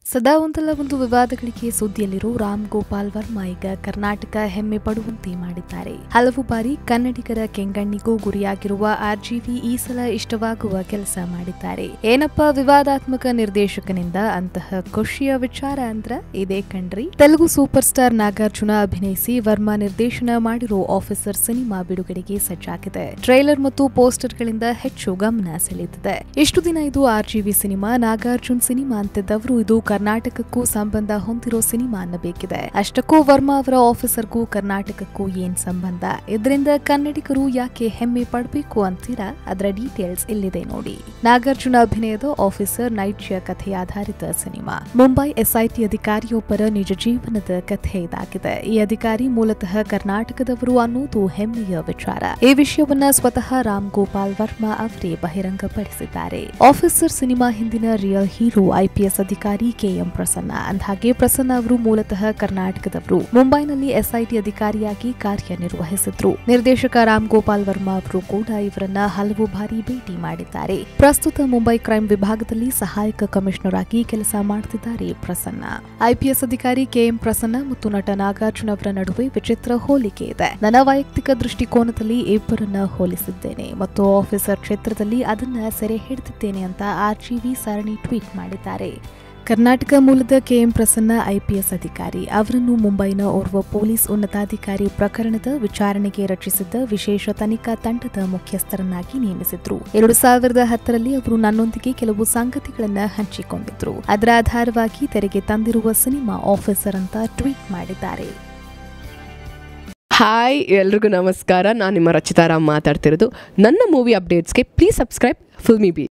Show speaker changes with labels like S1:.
S1: ಸದಾ ಒಂದಲ್ಲ ಒಂದು ವಿವಾದಗಳಿಗೆ ಸುದ್ದಿಯಲ್ಲಿರೋ ರಾಮ್ ಗೋಪಾಲ್ ವರ್ಮಾ ಈಗ ಕರ್ನಾಟಕ ಹೆಮ್ಮೆ ಪಡುವಂತೆ ಮಾಡಿದ್ದಾರೆ ಹಲವು ಬಾರಿ ಕನ್ನಡಿಗರ ಕೆಂಗಣ್ಣಿಗೂ ಗುರಿಯಾಗಿರುವ ಆರ್ಜಿವಿ ಈ ಸಲ ಇಷ್ಟವಾಗುವ ಕೆಲಸ ಮಾಡಿದ್ದಾರೆ ಏನಪ್ಪ ವಿವಾದಾತ್ಮಕ ನಿರ್ದೇಶಕನಿಂದ ಅಂತಹ ಖುಷಿಯ ವಿಚಾರ ಅಂದ್ರ ಇದೇ ಕಣ್ರಿ ತೆಲುಗು ಸೂಪರ್ ಸ್ಟಾರ್ ನಾಗಾರ್ಜುನ ಅಭಿನಯಿಸಿ ವರ್ಮಾ ನಿರ್ದೇಶನ ಮಾಡಿರೋ ಆಫೀಸರ್ ಸಿನಿಮಾ ಬಿಡುಗಡೆಗೆ ಸಜ್ಜಾಗಿದೆ ಟ್ರೈಲರ್ ಮತ್ತು ಪೋಸ್ಟರ್ಗಳಿಂದ ಹೆಚ್ಚು ಗಮನ ಸೆಳೆದಿದೆ ಇಷ್ಟು ದಿನ ಇದು ಆರ್ಜಿವಿ ಸಿನಿಮಾ ನಾಗಾರ್ಜುನ್ ಸಿನಿಮಾ ಅಂತಿದ್ದವರು ಇದು ಕರ್ನಾಟಕಕ್ಕೂ ಸಂಬಂಧ ಹೊಂದಿರೋ ಸಿನಿಮಾ ಅನ್ನಬೇಕಿದೆ ಅಷ್ಟಕ್ಕೂ ವರ್ಮಾ ಅವರ ಆಫೀಸರ್ಗೂ ಕರ್ನಾಟಕಕ್ಕೂ ಏನ್ ಸಂಬಂಧ ಇದರಿಂದ ಕನ್ನಡಿಗರು ಯಾಕೆ ಹೆಮ್ಮೆ ಪಡಬೇಕು ಅಂತೀರಾ ಅದರ ಡೀಟೇಲ್ಸ್ ಇಲ್ಲಿದೆ ನೋಡಿ ನಾಗಾರ್ಜುನ ಅಭಿನಯದ ಆಫೀಸರ್ ನೈಟ್ಯ ಕಥೆ ಆಧಾರಿತ ಸಿನಿಮಾ ಮುಂಬೈ ಎಸ್ಐಟಿ ಅಧಿಕಾರಿಯೊಬ್ಬರ ನಿಜ ಜೀವನದ ಕಥೆ ಇದಾಗಿದೆ ಈ ಅಧಿಕಾರಿ ಮೂಲತಃ ಕರ್ನಾಟಕದವರು ಅನ್ನೋದು ಹೆಮ್ಮೆಯ ವಿಚಾರ ಈ ವಿಷಯವನ್ನ ಸ್ವತಃ ರಾಮ್ ಗೋಪಾಲ್ ವರ್ಮಾ ಅವರೇ ಬಹಿರಂಗಪಡಿಸಿದ್ದಾರೆ ಆಫೀಸರ್ ಸಿನಿಮಾ ಹಿಂದಿನ ರಿಯಲ್ ಹೀರೋ ಐಪಿಎಸ್ ಅಧಿಕಾರಿ ಕೆಎಂ ಪ್ರಸನ್ನ ಅಂದಹಾಗೆ ಪ್ರಸನ್ನ ಅವರು ಮೂಲತಃ ಕರ್ನಾಟಕದವರು ಮುಂಬೈನಲ್ಲಿ ಎಸ್ಐಟಿ ಅಧಿಕಾರಿಯಾಗಿ ಕಾರ್ಯನಿರ್ವಹಿಸಿದ್ರು ನಿರ್ದೇಶಕ ರಾಮ್ ಗೋಪಾಲ್ ವರ್ಮಾ ಅವರು ಕೂಡ ಇವರನ್ನ ಹಲವು ಬಾರಿ ಭೇಟಿ ಮಾಡಿದ್ದಾರೆ ಪ್ರಸ್ತುತ ಮುಂಬೈ ಕ್ರೈಂ ವಿಭಾಗದಲ್ಲಿ ಸಹಾಯಕ ಕಮಿಷನರ್ ಆಗಿ ಕೆಲಸ ಮಾಡುತ್ತಿದ್ದಾರೆ ಪ್ರಸನ್ನ ಐಪಿಎಸ್ ಅಧಿಕಾರಿ ಕೆಎಂ ಪ್ರಸನ್ನ ಮತ್ತು ನಟ ನಾಗಾರ್ಜುನ ಅವರ ನಡುವೆ ವಿಚಿತ್ರ ಹೋಲಿಕೆ ಇದೆ ನನ್ನ ವೈಯಕ್ತಿಕ ದೃಷ್ಟಿಕೋನದಲ್ಲಿ ಇಬ್ಬರನ್ನ ಹೋಲಿಸಿದ್ದೇನೆ ಮತ್ತು ಆಫೀಸರ್ ಕ್ಷೇತ್ರದಲ್ಲಿ ಅದನ್ನ ಸೆರೆ ಹಿಡಿದಿದ್ದೇನೆ ಅಂತ ಆರ್ಜಿವಿ ಸರಣಿ ಟ್ವೀಟ್ ಮಾಡಿದ್ದಾರೆ ಕರ್ನಾಟಕ ಮೂಲದ ಕೆಎಂ ಪ್ರಸನ್ನ ಐಪಿಎಸ್ ಅಧಿಕಾರಿ ಅವರನ್ನು ಮುಂಬೈನ ಓರ್ವ ಪೊಲೀಸ್ ಉನ್ನತಾಧಿಕಾರಿ ಪ್ರಕರಣದ ವಿಚಾರಣೆಗೆ ರಚಿಸಿದ್ದ ವಿಶೇಷ ತನಿಖಾ ತಂಡದ ಮುಖ್ಯಸ್ಥರನ್ನಾಗಿ ನೇಮಿಸಿದ್ರು ಎರಡು ಸಾವಿರದ ಹತ್ತರಲ್ಲಿ ಅವರು ನನ್ನೊಂದಿಗೆ ಕೆಲವು ಸಂಗತಿಗಳನ್ನ ಹಂಚಿಕೊಂಡಿದ್ರು ಅದರ ಆಧಾರವಾಗಿ ತೆರೆಗೆ ತಂದಿರುವ ಸಿನಿಮಾ ಆಫೀಸರ್ ಅಂತ ಟ್ವೀಟ್ ಮಾಡಿದ್ದಾರೆ
S2: ಹಾಯ್ ಎಲ್ರಿಗೂ ನಮಸ್ಕಾರ ನಾನು ನಿಮ್ಮ ರಚಿತಾರಾಮ್ ಮಾತಾಡ್ತಿರೋದು ನನ್ನ ಮೂವಿ ಅಪ್ಡೇಟ್ಸ್ಗೆ ಪ್ಲೀಸ್ ಸಬ್ಸ್ಕ್ರೈಬ್ ಫಿಲ್ಮಿ ಬಿ